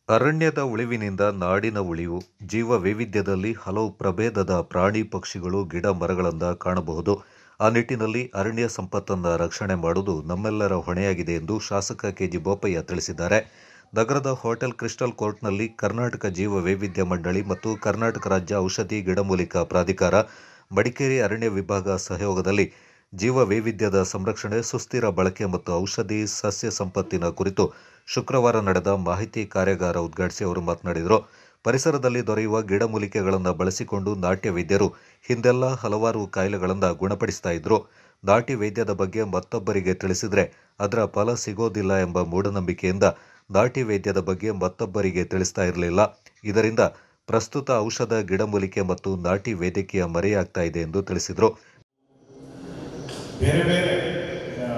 ಅರಣ್ಯದ ಉಳಿವಿನಿಂದ ನಾಡಿನ ಉಳಿವು ಜೀವ ವೈವಿಧ್ಯದಲ್ಲಿ ಹಲವು ಪ್ರಭೇದದ ಪ್ರಾಣಿ ಪಕ್ಷಿಗಳು ಗಿಡ ಮರಗಳನ್ನ ಕಾಣಬಹುದು ಆ ನಿಟ್ಟಿನಲ್ಲಿ ಅರಣ್ಯ ಸಂಪತ್ತನ್ನು ರಕ್ಷಣೆ ಮಾಡುವುದು ನಮ್ಮೆಲ್ಲರ ಹೊಣೆಯಾಗಿದೆ ಎಂದು ಶಾಸಕ ಕೆಜಿ ಬೋಪಯ್ಯ ತಿಳಿಸಿದ್ದಾರೆ ನಗರದ ಹೋಟೆಲ್ ಕ್ರಿಸ್ಟಲ್ ಕೋರ್ಟ್ನಲ್ಲಿ ಕರ್ನಾಟಕ ಜೀವ ವೈವಿಧ್ಯ ಮಂಡಳಿ ಮತ್ತು ಕರ್ನಾಟಕ ರಾಜ್ಯ ಔಷಧಿ ಗಿಡಮೂಲಿಕಾ ಪ್ರಾಧಿಕಾರ ಮಡಿಕೇರಿ ಅರಣ್ಯ ವಿಭಾಗ ಸಹಯೋಗದಲ್ಲಿ ಜೀವ ವೈವಿಧ್ಯದ ಸಂರಕ್ಷಣೆ ಸುಸ್ಥಿರ ಬಳಕೆ ಮತ್ತು ಔಷಧಿ ಸಸ್ಯ ಸಂಪತ್ತಿನ ಕುರಿತು ಶುಕ್ರವಾರ ನಡೆದ ಮಾಹಿತಿ ಕಾರ್ಯಾಗಾರ ಉದ್ಘಾಟಿಸಿ ಅವರು ಮಾತನಾಡಿದರು ಪರಿಸರದಲ್ಲಿ ದೊರೆಯುವ ಗಿಡಮೂಲಿಕೆಗಳನ್ನು ಬಳಸಿಕೊಂಡು ನಾಟ್ಯ ವೈದ್ಯರು ಹಿಂದೆಲ್ಲ ಹಲವಾರು ಕಾಯಿಲೆಗಳನ್ನು ಗುಣಪಡಿಸ್ತಾ ಇದ್ರು ನಾಟಿ ವೈದ್ಯದ ಬಗ್ಗೆ ಮತ್ತೊಬ್ಬರಿಗೆ ತಿಳಿಸಿದ್ರೆ ಅದರ ಫಲ ಸಿಗೋದಿಲ್ಲ ಎಂಬ ಮೂಢನಂಬಿಕೆಯಿಂದ ನಾಟಿ ವೈದ್ಯದ ಬಗ್ಗೆ ಮತ್ತೊಬ್ಬರಿಗೆ ತಿಳಿಸ್ತಾ ಇರಲಿಲ್ಲ ಇದರಿಂದ ಪ್ರಸ್ತುತ ಔಷಧ ಗಿಡಮೂಲಿಕೆ ಮತ್ತು ನಾಟಿ ವೈದ್ಯಕೀಯ ಮರೆಯಾಗ್ತಾ ಇದೆ ಎಂದು ತಿಳಿಸಿದರು ಬೇರೆ ಬೇರೆ ಆ,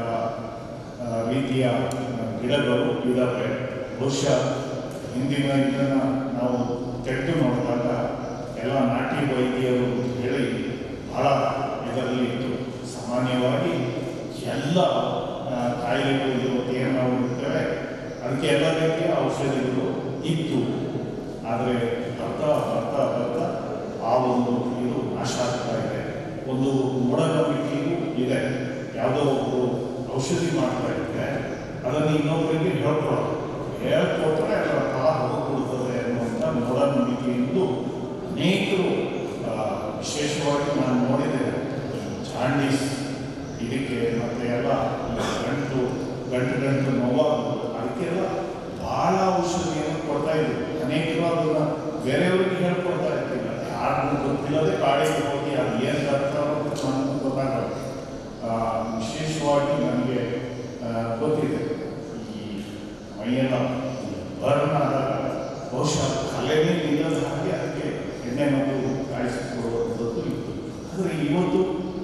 ಆ, ರೀತಿಯ ಗಿಡಗಳು ಇದ್ದಾವೆ ಬಹುಶಃ ಹಿಂದಿನ ಇದನ್ನು ನಾವು ತೆಗೆದು ನೋಡಿದಾಗ ಎಲ್ಲ ನಾಟಿ ವೈದ್ಯರು ಹೇಳಿ ಬಹಳ ಇದರಲ್ಲಿ ಇತ್ತು ಸಾಮಾನ್ಯವಾಗಿ ಎಲ್ಲ ಆ, ಕಾಯಿಲೆಗಳು ಇವತ್ತು ಏನು ನಾವು ಇರ್ತೇವೆ ಅದಕ್ಕೆ ಎಲ್ಲ ರೀತಿಯ ಔಷಧಿಗಳು ಇತ್ತು ಆದರೆ ಬರ್ತಾ ಬರ್ತಾ ಬರ್ತಾ ಆ ಒಂದು ಇದು ನಾಶ ಆಗ್ತಾ ಇದೆ ಒಂದು ಮೂಢನಂಬಿಕೆಯೂ ಇದೆ ಯಾವುದೋ ಒಬ್ಬರು ಔಷಧಿ ಮಾಡ್ತಾ ಇದ್ರೆ ಅದನ್ನು ಇನ್ನೊಬ್ಬರಿಗೆ ಹೇಳ್ಕೊಡೋದು ಹೇಳ್ಕೊಟ್ರೆ ಅದರ ಫಲ ಹೋಗ್ಬಿಡ್ತದೆ ಅನ್ನುವಂಥ ಮೂಢನಂಬಿಕೆಯಿಂದು ಅನೇಕರು ಆ, ವಿಶೇಷವಾಗಿ ನಾನು ನೋಡಿದ್ದೇನೆ ಜಾಂಡೀಸ್ ಇದಕ್ಕೆ ಮತ್ತೆ ಎಲ್ಲ ಈ ಗಂಟು ಗಂಟು ಗಂಟು ನೋವಾಗೋದು ಅದಕ್ಕೆಲ್ಲ ಭಾಳ ಔಷಧಿಯನ್ನು ಕೊಡ್ತಾ ಇದ್ರು ಅನೇಕರು ಅದನ್ನು ಬೇರೆಯವರಿಗೆ ಹೇಳ್ಕೊಡ್ತಾ ಇರ್ತಿಲ್ಲ ಯಾರಿಗೂ ಗೊತ್ತಿಲ್ಲದೆ ಕಾಡಿಗೆ ಹೋಗಿ ಅದು ಏನು ಬರ್ತಾರೋ ನನಗೂ ಗೊತ್ತಾಗಲ್ಲ ಆ, ವಿಶೇಷವಾಗಿ ನನಗೆ ಆ, ಗೊತ್ತಿದೆ ಈ ಮೈಯೆಲ್ಲ ಬರ್ನ್ ಆದಾಗ ಬಹುಶಃ ಕಲೆನೇ ನಿಲ್ಲದ ಹಾಗೆ ಅದಕ್ಕೆ ಎಣ್ಣೆ ಮದ್ದು ಕಾಯಿಸಿಕೊಡುವಂಥದ್ದು ಇತ್ತು ಆದರೆ ಇವತ್ತು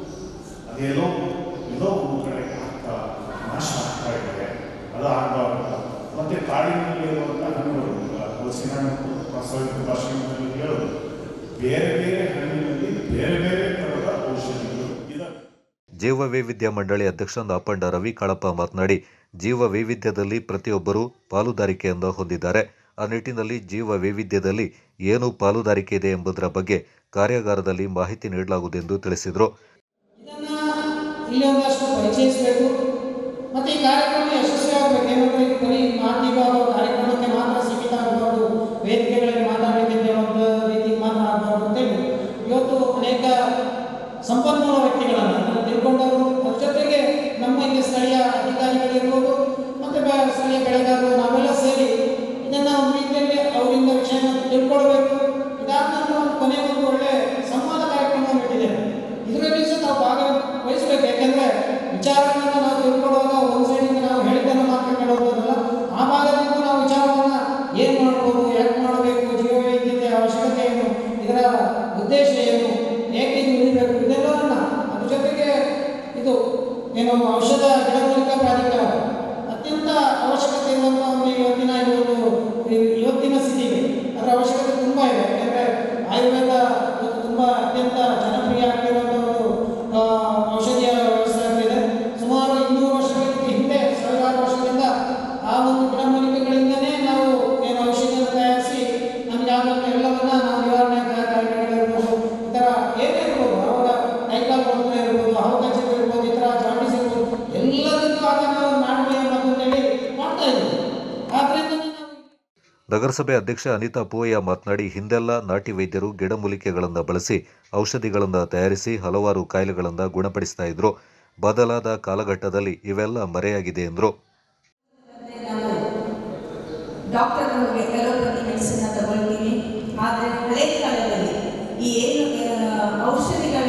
ಅದೆಲ್ಲೋ ಎಲ್ಲೋ ಒಂದು ಕಡೆ ಆಗ್ತಾ ನಾಶ ಆಗ್ತಾ ಇದೆ ಅದು ಆಗಬಾರ್ದು ಮತ್ತು ಕಾಡಿನಲ್ಲಿರುವಂಥ ಹಣ್ಣುಗಳು ಈಗ ಹಲಸಿನ ಹಣ್ಣು ಪ್ರಾಸ್ತಾವಿಕ ಭಾಷೆಯಲ್ಲಿ ಹೇಳೋದು ಬೇರೆ ಬೇರೆ ಹಣ್ಣಿನಲ್ಲಿ ಬೇರೆ ಬೇರೆ ಥರದ ಔಷಧಿಗಳು ಇದಾವೆ ಜೀವ ವೈವಿಧ್ಯ ಮಂಡಳಿ ಅಧ್ಯಕ್ಷ ನಾಪಂಡ ರವಿ ಕಾಳಪ್ಪ ಮಾತನಾಡಿ ಜೀವ ವೈವಿಧ್ಯದಲ್ಲಿ ಪ್ರತಿಯೊಬ್ಬರೂ ಪಾಲುದಾರಿಕೆಯನ್ನು ಹೊಂದಿದ್ದಾರೆ ಆ ನಿಟ್ಟಿನಲ್ಲಿ ಜೀವ ವೈವಿಧ್ಯದಲ್ಲಿ ಏನು ಪಾಲುದಾರಿಕೆ ಇದೆ ಎಂಬುದರ ಬಗ್ಗೆ ಕಾರ್ಯಾಗಾರದಲ್ಲಿ ಮಾಹಿತಿ ನೀಡಲಾಗುವುದೆಂದು ತಿಳಿಸಿದರು ಇದನ್ನ ಇಲ್ಲಿ ಒಂದಷ್ಟು ಪರಿಚಯಿಸಬೇಕು ಮತ್ತು ಈ ಕಾರ್ಯಕ್ರಮ ಯಶಸ್ವಿಯಾಗಬೇಕು ಏನಂದ್ರೆ ಇದು ಬರೀ ಮಾತಿಗಾಗ ಕಾರ್ಯಕ್ರಮಕ್ಕೆ ಮಾತ್ರ ಸೀಮಿತ ಆಗಬಾರ್ದು ವೇದಿಕೆಗಳಲ್ಲಿ ಮಾತಾಡಲಿಕ್ಕೆ ಒಂದು ರೀತಿಗೆ ಮಾತ್ರ ಆಗಬಾರ್ದು ಅಂತೇಳಿ ಇವತ್ತು ಅನೇಕ ಸಂಪನ್ಮೂಲ ವ್ಯಕ್ತಿಗಳನ್ನು ನಾವು ತಿಳ್ಕೊಂಡವರು ಅದ್ರ ಜೊತೆಗೆ ನಮ್ಮ ಇಲ್ಲಿ ಸ್ಥಳೀಯ ಅಧಿಕಾರಿಗಳಿರ್ಬೋದು ಮತ್ತು ಬ- ಸ್ಥಳೀಯ ಬೆಳೆಗಾರರು ನಾವೆಲ್ಲ ಸೇರಿ ಇದನ್ನು ಒಂದು ರೀತಿಯಲ್ಲಿ ಅವರಿಂದ ವಿಷಯನ ತಿಳ್ಕೊಳ್ಬೇಕು ಇದಾದ ನಂತರ ಒಂದು ಕೊನೆಗೆ ಒಂದು ಒಳ್ಳೆ ಸಂವಾದ ಕಾರ್ಯಕ್ರಮವನ್ನು ಇಟ್ಟಿದ್ದೇವೆ ಇದರಲ್ಲಿ ಸಹ ನಾವು ಭಾಗವಹಿಸಬೇಕು ಯಾಕೆಂದರೆ ವಿಚಾರಗಳನ್ನು ನಾವು ತಿಳ್ಕೊಳ್ಳುವಾಗ ಒಂದು ಸೈಡಿಂದ ನಾವು ಹೇಳಿದ್ದನ್ನು ಮಾತ್ರ ಕೇಳೋದಲ್ಲ ಆ ಭಾಗದಿಂದ ನಾವು ವಿಚಾರವನ್ನು ಏನು ಮಾಡ್ಬೋದು ಯಾಕೆ ಮಾಡಬೇಕು ಜೀವವೈದ್ಯತೆಯ ಅವಶ್ಯಕತೆ ಏನು ಇದರ ಉದ್ದೇಶ ಏನು ಏಕೆ ಇದು ಉಳಿಬೇಕು ಇದೆಲ್ಲವನ್ನ ಅದ್ರ ಜೊತೆಗೆ ಇದು ಏನು ಔಷಧ ಗಿಡಮೂಲಿಕ ಪ್ರಾಧಿಕಾರ ಅತ್ಯಂತ ಅವಶ್ಯಕತೆ ಇರುವಂಥ ಒಂದು ಇವತ್ತಿನ ಈ ಒಂದು ಈ- ಇವತ್ತಿನ ಸ್ಥಿತಿಗೆ ಅದರ ಅವಶ್ಯಕತೆ ತುಂಬ ಇದೆ ಯಾಕೆಂದರೆ ಆಯುರ್ವೇದ ಇವತ್ತು ತುಂಬ ಅತ್ಯಂತ ಜನಪ್ರಿಯ ಆಗ್ತಿರುವಂಥ ಒಂದು ಆ, ಔಷಧಿಯ ವ್ಯವಸ್ಥೆ ಆಗ್ತಿದೆ ಸುಮಾರು ಇನ್ನೂರು ವರ್ಷಗಳಿಗೆ ಹಿಂದೆ ಸಾವಿರಾರು ವರ್ಷದಿಂದ ಆ ಒಂದು ಗಿಡಮೂಲಿಕೆಗಳಿಂದನೇ ನಾವು ಏನು ಔಷಧಿಯನ್ನು ತಯಾರಿಸಿ ನಮಗೆ ಆದಂಥ ಎಲ್ಲವನ್ನ ನಾವು ನಿವಾರಣೆ ಕಾರ್ಯಕ್ರಮಗಳಿರ್ಬೋದು ಈ ಥರ ಏನೇ ಇರ್ಬೋದು ಅವಾಗ ಕೈಕಾಲು ಕೊರತೆ ಇರ್ಬೋದು ಹಾವು ಕಚ್ಚಿದ ಇರ್ಬೋದು ಈ ಥರ ಜಾಂಡೀಸ್ ಇರ್ಬೋದು ಎಲ್ಲದಕ್ಕೂ ಆಗ ನಾವು ನಾಟಕ ಅಂತೇಳಿ ಮಾಡ್ತಾ ಇದ್ದೀವಿ ಆದ್ದರಿಂದ ನಾವು ನಗರಸಭೆ ಅಧ್ಯಕ್ಷ ಅನಿತಾ ಪೂವಯ್ಯ ಮಾತನಾಡಿ ಹಿಂದೆಲ್ಲ ನಾಟಿ ವೈದ್ಯರು ಗಿಡಮೂಲಿಕೆಗಳನ್ನು ಬಳಸಿ ಔಷಧಿಗಳನ್ನು ತಯಾರಿಸಿ ಹಲವಾರು ಕಾಯಿಲೆಗಳನ್ನು ಗುಣಪಡಿಸ್ತಾ ಇದ್ರು ಬದಲಾದ ಕಾಲಘಟ್ಟದಲ್ಲಿ ಇವೆಲ್ಲ ಮರೆಯಾಗಿದೆ ಎಂದರು ನಾವು ಡಾಕ್ಟರ್ ಅವ್ರಿಗೆ ಎಲೋಪತಿ ಮೆಡಿಸಿನ್ ತಗೊಳ್ತೀವಿ ಆದರೆ ಹಳೆ ಕಾಲದಲ್ಲಿ ಈ ಏನು ಆ, ಔಷಧಿಗಳ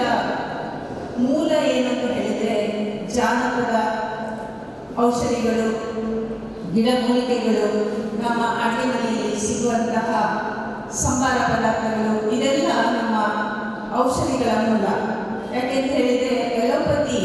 ಮೂಲ ಏನಂತ ಹೇಳಿದರೆ ಜಾನಪದ ಔಷಧಿಗಳು ಗಿಡಮೂಲಿಕೆಗಳು ನಮ್ಮ ಅಡುಗೆ ಮನೆಯಲ್ಲಿ ಸಿಗುವಂತಹ ಸಂಬಾರ ಪದಾರ್ಥಗಳು ಇದೆಲ್ಲ ನಮ್ಮ ಔಷಧಿಗಳ ಮೂಲ ಯಾಕೆಂತ ಹೇಳಿದರೆ ಎಲೋಪತಿ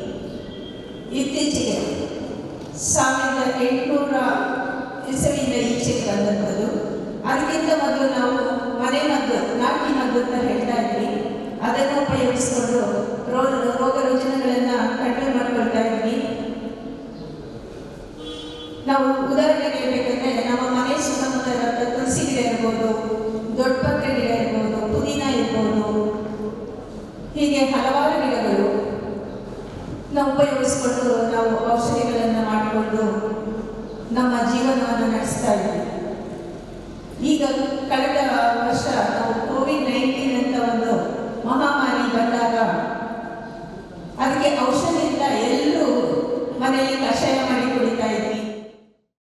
ಇತ್ತೀಚೆಗೆ ಸಾವಿರದ ಎಂಟುನೂರ ಇಸವಿಯಿಂದ ಈಚೆಗೆ ಬಂದಂಥದ್ದು ಅದಕ್ಕಿಂತ ಮೊದಲು ನಾವು ಮನೆ ಮದ್ದು ನಾಟಿ ಮದ್ದು ಅಂತ ಹೇಳ್ತಾ ಇದ್ವಿ ಅದನ್ನು ಉಪಯೋಗಿಸಿಕೊಂಡು ರೋಗ ರೋಗ ರುಜಿನಗಳನ್ನು ಕಡಿಮೆ ಮಾಡ್ಕೊಳ್ತಾ ಇದ್ವಿ ನಾವು ಉದಾಹರಣೆಗೆ ಹೇಳ್ಬೇಕಂದ್ರೆ ನಮ್ಮ ಮನೆ ಸುತ್ತಮುತ್ತ ಇರುವಂಥ ತುಳಸಿ ಗಿಡ ಇರ್ಬೋದು ದೊಡ್ಡ ಪತ್ರೆ ಗಿಡ ಇರ್ಬೋದು ಪುದೀನ ಇರ್ಬೋದು ಹೀಗೆ ಹಲವಾರು ಗಿಡಗಳು ನಾವು ಉಪಯೋಗಿಸ್ಕೊಂಡು ನಾವು ಔಷಧಿಗಳನ್ನು ಮಾಡಿಕೊಂಡು ನಮ್ಮ ಜೀವನವನ್ನು ನಡೆಸ್ತಾ ಇದ್ದೀವಿ ಈಗ ಕಳೆದ ವರ್ಷ ನಾವು ಕೋವಿಡ್ ನೈನ್ಟೀನ್